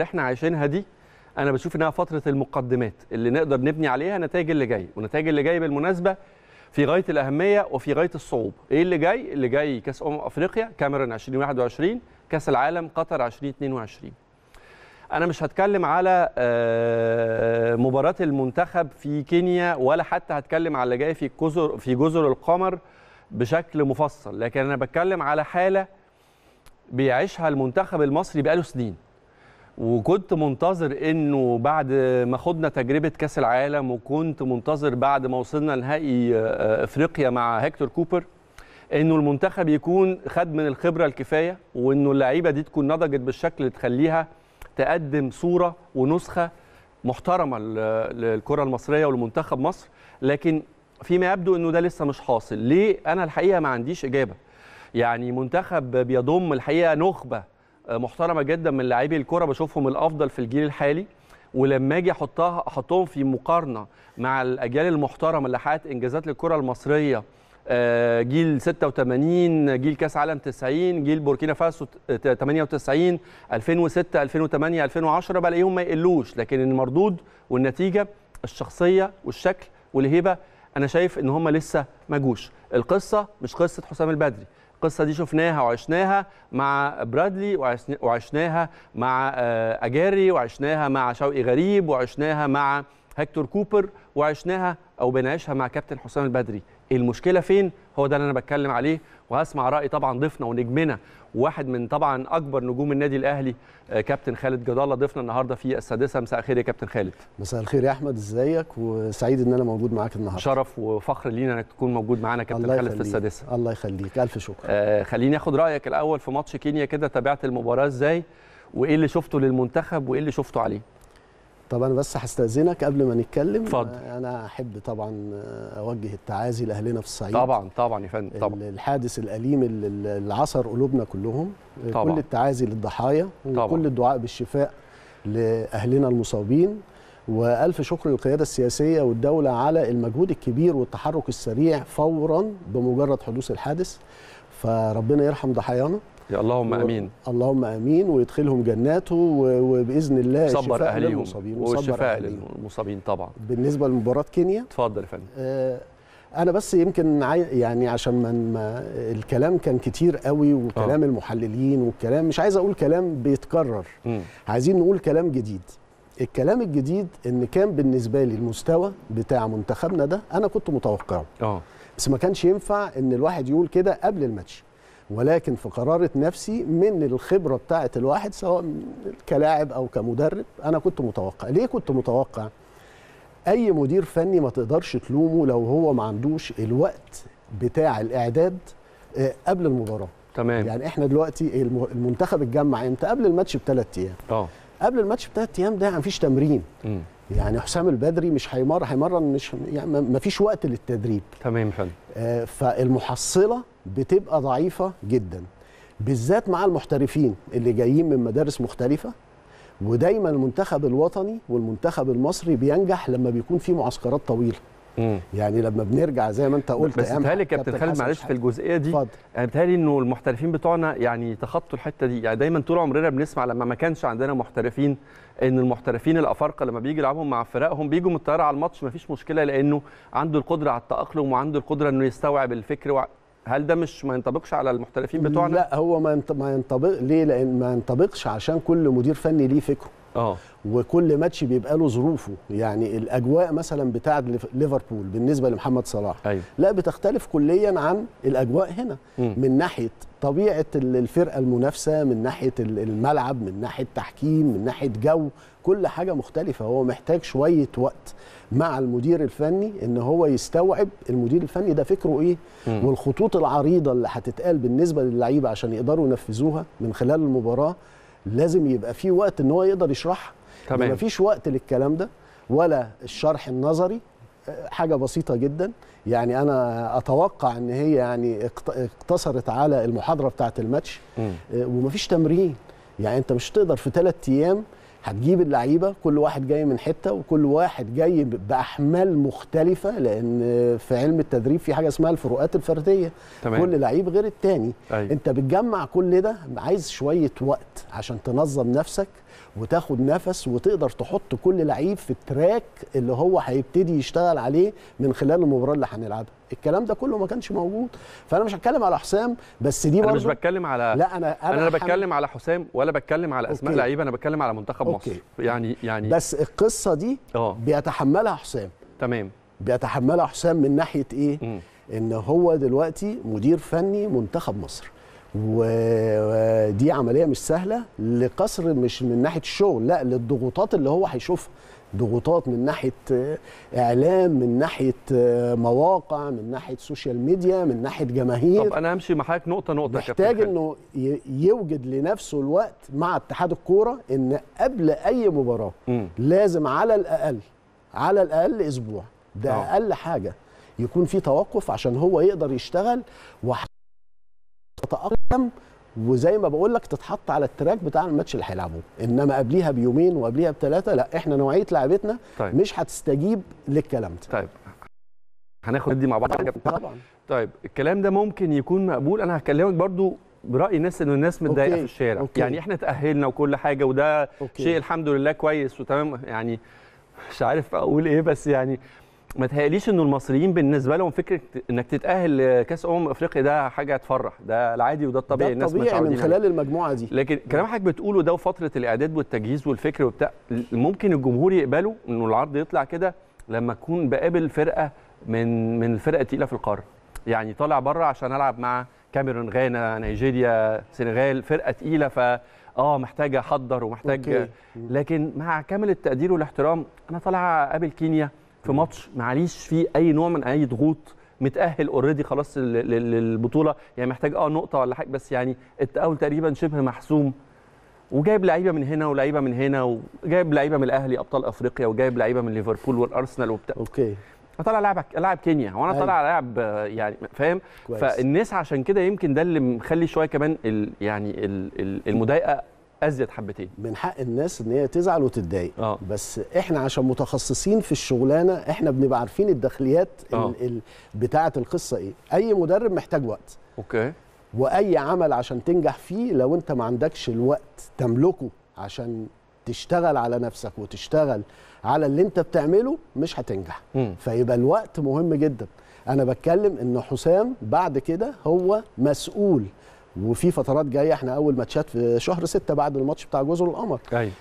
احنا عايشينها دي انا بشوف انها فتره المقدمات اللي نقدر نبني عليها نتائج اللي جاي والنتائج اللي جاي بالمناسبه في غايه الاهميه وفي غايه الصعوبه ايه اللي جاي اللي جاي كاس امم افريقيا كاميرون 2021 كاس العالم قطر 2022 انا مش هتكلم على آه، مباراه المنتخب في كينيا ولا حتى هتكلم على اللي جاي في جزر في جزر القمر بشكل مفصل لكن انا بتكلم على حاله بيعيشها المنتخب المصري بقاله سنين وكنت منتظر انه بعد ما خدنا تجربه كاس العالم وكنت منتظر بعد ما وصلنا لنهائي آه، افريقيا مع هيكتور كوبر انه المنتخب يكون خد من الخبره الكفايه وانه اللعيبه دي تكون نضجت بالشكل اللي تخليها تقدم صوره ونسخه محترمه ل- للكره المصريه ولمنتخب مصر لكن فيما يبدو انه ده لسه مش حاصل ليه انا الحقيقه ما عنديش اجابه يعني منتخب بيضم الحقيقه نخبه آه، محترمه جدا من لاعبي الكره بشوفهم الافضل في الجيل الحالي ولما اجي احطها احطهم في مقارنه مع الاجيال المحترمه اللي حققت انجازات للكره المصريه آه، جيل 86 جيل كاس عالم 90 جيل بوركينا فاسو ت- 98 2006 2008 2010 بلاقيهم ما يقلوش لكن المردود والنتيجه الشخصيه والشكل والهيبه انا شايف ان هم لسه ما جوش القصه مش قصه حسام البدري القصه دي شفناها وعشناها مع برادلي وعشنا- وعشناها مع آه، اجاري وعشناها مع شوقي غريب وعشناها مع هيكتور كوبر وعشناها او بنعيشها مع كابتن حسام البدري المشكله فين هو ده اللي انا بتكلم عليه وهسمع راي طبعا ضيفنا ونجمنا واحد من طبعا اكبر نجوم النادي الاهلي آه، كابتن خالد جد الله ضيفنا النهارده في السادسه مساء الخير يا كابتن خالد مساء الخير يا احمد ازيك وسعيد ان انا موجود معاك النهارده شرف وفخر لينا انك تكون موجود معانا كابتن الله خالد في يخليك. السادسه الله يخليك الف شكر آه خليني اخد رايك الاول في ماتش كينيا كده تابعت المباراه ازاي وايه اللي شفته للمنتخب وايه اللي شفته عليه طب انا بس هستاذنك قبل ما نتكلم اتفضل. آه، انا احب طبعا آه، اوجه التعازي لاهلنا في الصعيد طبعا طبعا يا فندم طبعا ال- الحادث الاليم اللي اللي عصر قلوبنا كلهم آه، طبعا. كل التعازي للضحايا طبعا. وكل الدعاء بالشفاء لاهلنا المصابين والف شكر للقياده السياسيه والدوله على المجهود الكبير والتحرك السريع فورا بمجرد حدوث الحادث فربنا يرحم ضحايانا يا اللهم و- امين اللهم امين ويدخلهم جناته و- وباذن الله صبر الشفاء اهاليهم للمصابين وصبر والشفاء أهاليهم. للمصابين طبعا بالنسبه لمباراه كينيا اتفضل يا فندم آه، انا بس يمكن عاي- يعني عشان ما, ما الكلام كان كتير قوي وكلام آه. المحللين والكلام مش عايز اقول كلام بيتكرر مم. عايزين نقول كلام جديد الكلام الجديد ان كان بالنسبه لي المستوى بتاع منتخبنا ده انا كنت متوقعه اه بس ما كانش ينفع ان الواحد يقول كده قبل الماتش ولكن في قرارة نفسي من الخبرة بتاعة الواحد سواء كلاعب أو كمدرب أنا كنت متوقع ليه كنت متوقع أي مدير فني ما تقدرش تلومه لو هو ما عندوش الوقت بتاع الإعداد آه، قبل المباراة تمام يعني احنا دلوقتي الم- المنتخب اتجمع امتى قبل الماتش بثلاث ايام اه قبل الماتش بثلاث ايام ده مفيش تمرين مم. يعني حسام البدري مش هيمر هيمرن مش يعني ما- مفيش وقت للتدريب تمام يا فندم آه، فالمحصله بتبقى ضعيفه جدا بالذات مع المحترفين اللي جايين من مدارس مختلفه ودايما المنتخب الوطني والمنتخب المصري بينجح لما بيكون في معسكرات طويله مم. يعني لما بنرجع زي ما انت قلت بس أيام بيتهيألي كابتن خالد حسن معلش في شحاتة. الجزئيه دي اتفضل يعني بيتهيألي انه المحترفين بتوعنا يعني تخطوا الحته دي يعني دايما طول عمرنا بنسمع لما ما كانش عندنا محترفين ان المحترفين الافارقه لما بيجي يلعبهم مع فرقهم بيجوا من الطياره على الماتش ما فيش مشكله لانه عنده القدره على التاقلم وعنده القدره انه يستوعب الفكر وع... هل ده مش ما ينطبقش على المحترفين بتوعنا؟ لا هو ما ينط- ما ينطبق ليه لان ما ينطبقش عشان كل مدير فني ليه فكره اه وكل ماتش بيبقى له ظروفه يعني الاجواء مثلا بتاعه ليف- ليفربول بالنسبه لمحمد صلاح ايوه لا بتختلف كليا عن الاجواء هنا مم. من ناحيه طبيعه ال- الفرقه المنافسه من ناحيه ال- الملعب من ناحيه تحكيم من ناحيه جو كل حاجه مختلفه هو محتاج شويه وقت مع المدير الفني ان هو يستوعب المدير الفني ده فكره ايه مم. والخطوط العريضه اللي هتتقال بالنسبه للعيبه عشان يقدروا ينفذوها من خلال المباراه لازم يبقى في وقت ان هو يقدر يشرحها تمام. ما فيش وقت للكلام ده ولا الشرح النظري آه، حاجه بسيطه جدا يعني انا اتوقع ان هي يعني اقت- اقتصرت على المحاضره بتاعه الماتش مم. آه، ومفيش تمرين يعني انت مش تقدر في ثلاث ايام هتجيب اللعيبه كل واحد جاي من حته وكل واحد جاي ب- باحمال مختلفه لان في علم التدريب في حاجه اسمها الفروقات الفرديه تمام. كل لعيب غير التاني أيوة. انت بتجمع كل ده عايز شويه وقت عشان تنظم نفسك وتاخد نفس وتقدر تحط كل لعيب في التراك اللي هو هيبتدي يشتغل عليه من خلال المباراه اللي هنلعبها الكلام ده كله ما كانش موجود فانا مش هتكلم على حسام بس دي انا مش برضه بتكلم على لا انا انا, أنا حم- بتكلم على حسام ولا بتكلم على اسماء أوكي. لعيبه انا بتكلم على منتخب أوكي. مصر يعني يعني بس القصه دي اه بيتحملها حسام تمام بيتحملها حسام من ناحيه ايه مم. ان هو دلوقتي مدير فني منتخب مصر ودي عمليه مش سهله لقصر مش من ناحيه الشغل لا للضغوطات اللي هو هيشوفها ضغوطات من ناحيه آه، اعلام من ناحيه آه، مواقع من ناحيه سوشيال ميديا من ناحيه جماهير طب انا همشي مع حضرتك نقطه نقطه يا كابتن محتاج خالد. انه ي- يوجد لنفسه الوقت مع اتحاد الكوره ان قبل اي مباراه مم. لازم على الاقل على الاقل اسبوع ده آه. اقل حاجه يكون في توقف عشان هو يقدر يشتغل ويتاقلم وزي ما بقول لك تتحط على التراك بتاع الماتش اللي هيلعبوه انما قبليها بيومين وقبليها بثلاثه لا احنا نوعيه لعبتنا طيب مش هتستجيب للكلام ده طيب هناخد دي مع بعض يا كابتن. طبعا طيب الكلام ده ممكن يكون مقبول انا هكلمك برضو براي الناس انه الناس متضايقه أوكي. في الشارع أوكي. يعني احنا تاهلنا وكل حاجه وده أوكي. شيء الحمد لله كويس وتمام يعني مش عارف اقول ايه بس يعني ما تهيأليش انه المصريين بالنسبه لهم فكره انك تتاهل لكاس امم افريقيا ده حاجه تفرح ده العادي وده الطبيعي ده الناس الطبيعي من متعودين عليه. خلال المجموعه دي لكن كلام حضرتك بتقوله ده وفتره الاعداد والتجهيز والفكر وبتاع ممكن الجمهور يقبله انه العرض يطلع كده لما اكون بقابل فرقه من من الفرق التقيله في القاره يعني طالع بره عشان العب مع كاميرون غانا نيجيريا سنغال فرقه تقيله ف اه محتاج احضر ومحتاج أوكي. لكن مع كامل التقدير والاحترام انا طالع اقابل كينيا في ماتش معليش فيه اي نوع من اي ضغوط متاهل اوريدي خلاص لل- لل- للبطوله يعني محتاج اه نقطه ولا حاجه بس يعني التاهل تقريبا شبه محسوم وجايب لعيبه من هنا ولعيبه من هنا وجايب لعيبه من الاهلي ابطال افريقيا وجايب لعيبه من ليفربول والارسنال وبتاع اوكي أنا طالع العب العب كينيا وانا أيوة. طالع العب آه، يعني فاهم كويس. فالناس عشان كده يمكن ده اللي مخلي شويه كمان ال يعني ال ال المضايقه ازيد حبتين من حق الناس ان هي تزعل وتتضايق اه بس احنا عشان متخصصين في الشغلانه احنا بنبقى عارفين الداخليات آه. ال- ال- بتاعه القصه ايه اي مدرب محتاج وقت اوكي واي عمل عشان تنجح فيه لو انت ما عندكش الوقت تملكه عشان تشتغل على نفسك وتشتغل على اللي انت بتعمله مش هتنجح مم. فيبقى الوقت مهم جدا انا بتكلم ان حسام بعد كده هو مسؤول وفي فترات جايه احنا اول ماتشات في شهر ستة بعد الماتش بتاع جزر القمر ايوه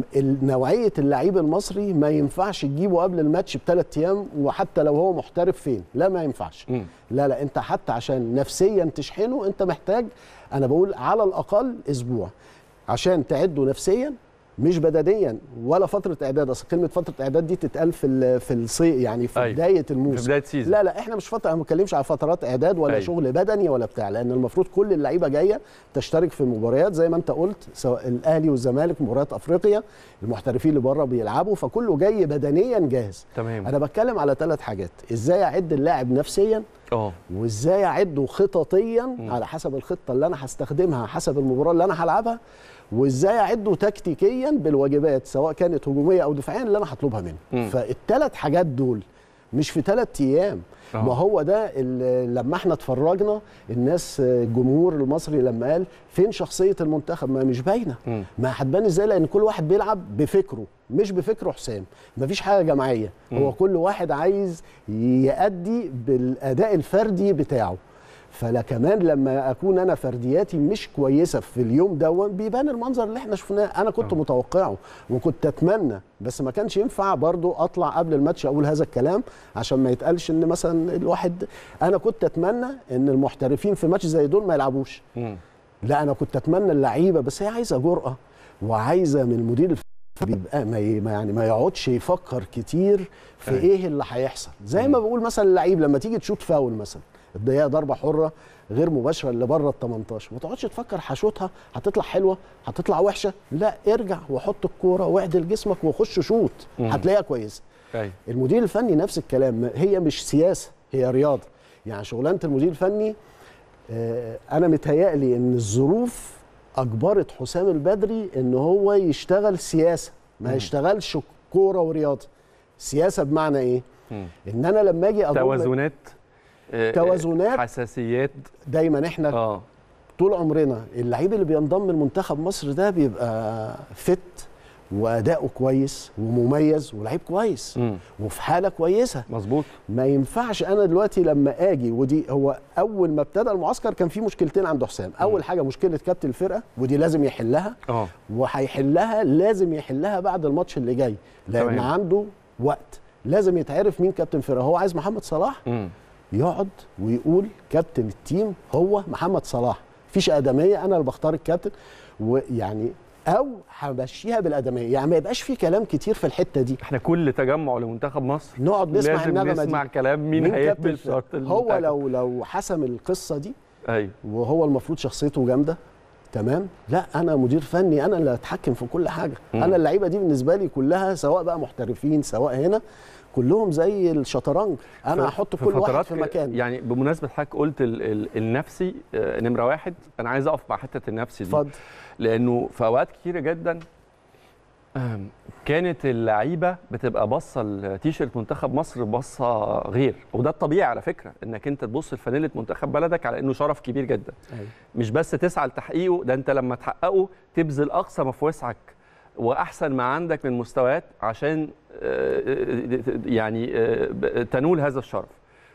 نوعيه اللعيب المصري ما ينفعش تجيبه قبل الماتش بثلاث ايام وحتى لو هو محترف فين لا ما ينفعش مم. لا لا انت حتى عشان نفسيا تشحنه انت محتاج انا بقول على الاقل اسبوع عشان تعده نفسيا مش بدنيا ولا فتره اعداد اصل كلمه فتره اعداد دي تتقال في ال- في الصيف يعني في أيوة. بدايه في الموسم بدايه سيزون لا لا احنا مش فتره انا ما بتكلمش على فترات اعداد ولا أيوة. أيوة. شغل بدني ولا بتاع لان المفروض كل اللعيبه جايه تشترك في المباريات زي ما انت قلت سواء الاهلي والزمالك مباريات افريقيا المحترفين اللي بره بيلعبوا فكله جاي بدنيا جاهز تمام انا بتكلم على ثلاث حاجات ازاي اعد اللاعب نفسيا اه وازاي اعده خططيا مم. على حسب الخطه اللي انا هستخدمها حسب المباراه اللي انا هلعبها وازاي اعده تكتيكيا بالواجبات سواء كانت هجوميه او دفاعيه اللي انا هطلبها منه مم. فالثلاث حاجات دول مش في ثلاث ايام آه. ما هو ده ال- لما احنا اتفرجنا الناس الجمهور المصري لما قال فين شخصيه المنتخب ما مش باينه مم. ما هتبان ازاي لان كل واحد بيلعب بفكره مش بفكره حسام مفيش حاجه جماعيه مم. هو كل واحد عايز يأدي بالاداء الفردي بتاعه فلا كمان لما اكون انا فردياتي مش كويسه في اليوم ده بيبان المنظر اللي احنا شفناه انا كنت آه. متوقعه وكنت اتمنى بس ما كانش ينفع برضو اطلع قبل الماتش اقول هذا الكلام عشان ما يتقالش ان مثلا الواحد انا كنت اتمنى ان المحترفين في ماتش زي دول ما يلعبوش مم. لا انا كنت اتمنى اللعيبه بس هي عايزه جرأه وعايزه من المدير الفني بيبقى ما ي- ما يعني ما يقعدش يفكر كتير في أيوة. ايه اللي هيحصل زي ما بقول مثلا اللعيب لما تيجي تشوت فاول مثلا الدقيقه ضربه حره غير مباشره اللي بره ال 18 ما تقعدش تفكر هشوطها هتطلع حلوه هتطلع وحشه لا ارجع وحط الكوره واعدل جسمك وخش شوط مم. هتلاقيها كويسه ايوه المدير الفني نفس الكلام هي مش سياسه هي رياضه يعني شغلانه المدير الفني آه، انا متهيألي ان الظروف اجبرت حسام البدري ان هو يشتغل سياسه ما يشتغلش كوره ورياضه سياسه بمعنى ايه مم. ان انا لما اجي اضم توازنات آه، آه، توازنات. حساسيات دايما احنا اه طول عمرنا اللعيب اللي بينضم لمنتخب مصر ده بيبقى فت واداؤه كويس ومميز ولعيب كويس مم. وفي حاله كويسه مظبوط ما ينفعش انا دلوقتي لما اجي ودي هو اول ما ابتدى المعسكر كان في مشكلتين عند حسام اول حاجه مشكله كابتن الفرقه ودي لازم يحلها اه وهيحلها لازم يحلها بعد الماتش اللي جاي لان تمام. عنده وقت لازم يتعرف مين كابتن الفرقه هو عايز محمد صلاح مم. يقعد ويقول كابتن التيم هو محمد صلاح مفيش ادميه انا اللي بختار الكابتن ويعني او همشيها بالادميه يعني ما يبقاش في كلام كتير في الحته دي احنا كل تجمع لمنتخب مصر نقعد نسمع لازم النغمه نسمع دي كلام مين, كابتن هيقبل الفرقة؟ شرط هو المنتخب. لو لو حسم القصه دي ايوه وهو المفروض شخصيته جامده تمام لا انا مدير فني انا اللي اتحكم في كل حاجه مم. انا اللعيبه دي بالنسبه لي كلها سواء بقى محترفين سواء هنا كلهم زي الشطرنج انا في- هحط في كل واحد فترات في ك- مكان يعني بمناسبه حضرتك قلت ال ال النفسي آه، نمره واحد انا عايز اقف مع حته النفسي دي اتفضل لانه في اوقات كتيره جدا آم، كانت اللعيبه بتبقى باصه لتيشيرت منتخب مصر باصه غير وده الطبيعي على فكره انك انت تبص لفانيله منتخب بلدك على انه شرف كبير جدا أيوة. مش بس تسعى لتحقيقه ده انت لما تحققه تبذل اقصى ما في وسعك واحسن ما عندك من مستويات عشان آه، يعني آه، ب- تنول هذا الشرف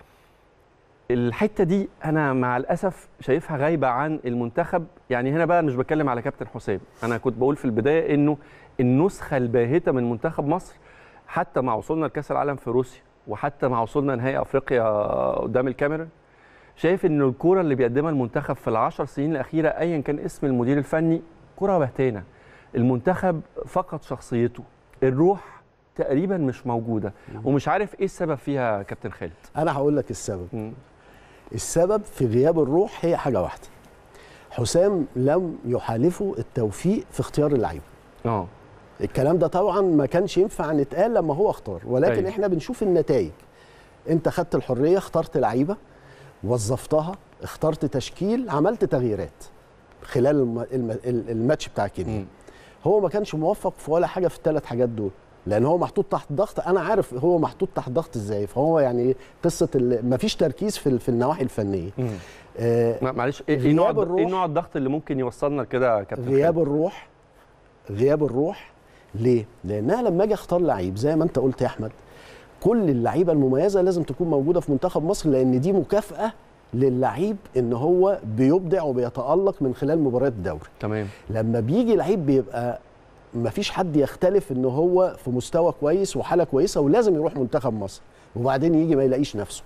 الحته دي انا مع الاسف شايفها غايبه عن المنتخب يعني هنا بقى مش بتكلم على كابتن حسام انا كنت بقول في البدايه انه النسخه الباهته من منتخب مصر حتى مع وصولنا لكاس العالم في روسيا وحتى مع وصولنا نهائي افريقيا قدام الكاميرون شايف ان الكره اللي بيقدمها المنتخب في العشر سنين الاخيره ايا كان اسم المدير الفني كره بهتانه المنتخب فقد شخصيته الروح تقريبا مش موجوده ومش عارف ايه السبب فيها كابتن خالد انا هقول لك السبب مم. السبب في غياب الروح هي حاجه واحده حسام لم يحالفه التوفيق في اختيار اللعيبه اه الكلام ده طبعا ما كانش ينفع نتقال لما هو اختار ولكن أيوة. أيوه. احنا بنشوف النتائج انت خدت الحريه اخترت لعيبه وظفتها اخترت تشكيل عملت تغييرات خلال الم- الم- الماتش بتاع كينيا مم. هو ما كانش موفق في ولا حاجه في الثلاث حاجات دول لان هو محطوط تحت ضغط انا عارف هو محطوط تحت ضغط ازاي فهو يعني قصه ما فيش تركيز في ال- في النواحي الفنيه مم. آه ما- معلش ايه إيه نوع غياب الض- ايه الروح. نوع الضغط اللي ممكن يوصلنا لكده يا كابتن غياب خالد؟ الروح غياب الروح ليه؟ لانها لما اجي اختار لعيب زي ما انت قلت يا احمد كل اللعيبه المميزه لازم تكون موجوده في منتخب مصر لان دي مكافاه للعيب ان هو بيبدع وبيتالق من خلال مباريات الدوري تمام لما بيجي لعيب بيبقى مفيش حد يختلف ان هو في مستوى كويس وحاله كويسه ولازم يروح منتخب مصر وبعدين يجي ما يلاقيش نفسه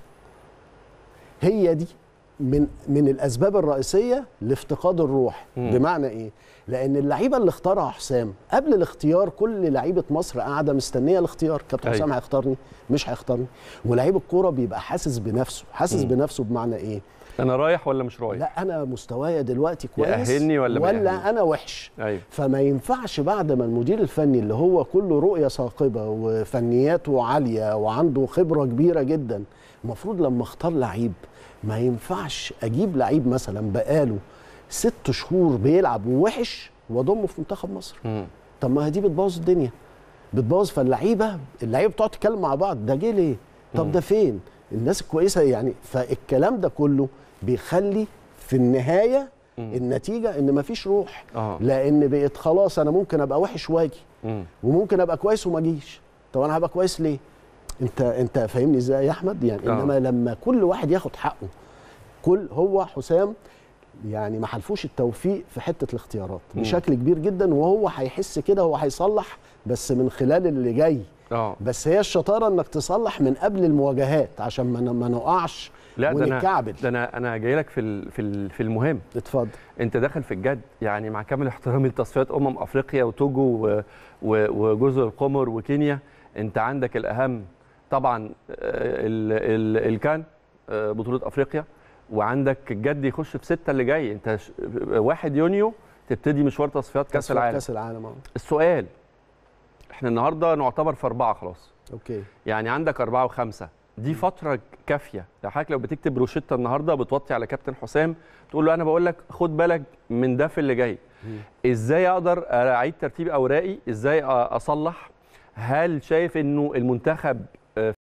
هي دي من من الاسباب الرئيسيه لافتقاد الروح مم. بمعنى ايه لان اللعيبه اللي اختارها حسام قبل الاختيار كل لعيبه مصر قاعده مستنيه الاختيار كابتن أيوة. حسام هيختارني مش هيختارني ولعيب الكوره بيبقى حاسس بنفسه حاسس مم. بنفسه بمعنى ايه انا رايح ولا مش رايح لا انا مستوايا دلوقتي كويس يأهلني ولا ما يأهلنيش؟ ولا انا وحش ايوه فما ينفعش بعد ما المدير الفني اللي هو كله رؤية ثاقبة وفنياته عالية وعنده خبرة كبيرة جدا المفروض لما اختار لعيب ما ينفعش اجيب لعيب مثلا بقاله ست شهور بيلعب ووحش واضمه في منتخب مصر مم. طب ما هي دي بتبوظ الدنيا بتبوظ فاللعيبه اللعيبه بتقعد تتكلم مع بعض ده جه ليه؟ طب ده فين؟ الناس الكويسه يعني فالكلام ده كله بيخلي في النهايه مم. النتيجه ان مفيش روح اه لان بقيت خلاص انا ممكن ابقى وحش واجي مم. وممكن ابقى كويس وما اجيش طب انا هبقى كويس ليه؟ انت انت فاهمني ازاي يا احمد؟ يعني آه. انما لما كل واحد ياخد حقه كل هو حسام يعني ما حلفوش التوفيق في حته الاختيارات مم. بشكل كبير جدا وهو هيحس كده هو هيصلح بس من خلال اللي جاي اه بس هي الشطاره انك تصلح من قبل المواجهات عشان ما ن- ما نقعش لا ده انا ونتكعبل ده انا انا جاي لك في ال- في ال- في المهم اتفضل انت داخل في الجد يعني مع كامل احترامي لتصفيات امم افريقيا وتوجو و- و- وجزر القمر وكينيا انت عندك الاهم طبعا آه، ال- ال- الكان آه، بطوله افريقيا وعندك الجد يخش في ستة اللي جاي انت ش- واحد يونيو تبتدي مشوار تصفيات كاس تصفيات العالم كاس العالم اه السؤال احنا النهارده نعتبر في اربعه خلاص اوكي يعني عندك أربعة وخمسة دي فتره كافيه لو حضرتك لو بتكتب روشته النهارده بتوطي على كابتن حسام تقول له انا بقول لك خد بالك من ده في اللي جاي ازاي اقدر اعيد ترتيب اوراقي ازاي اصلح هل شايف انه المنتخب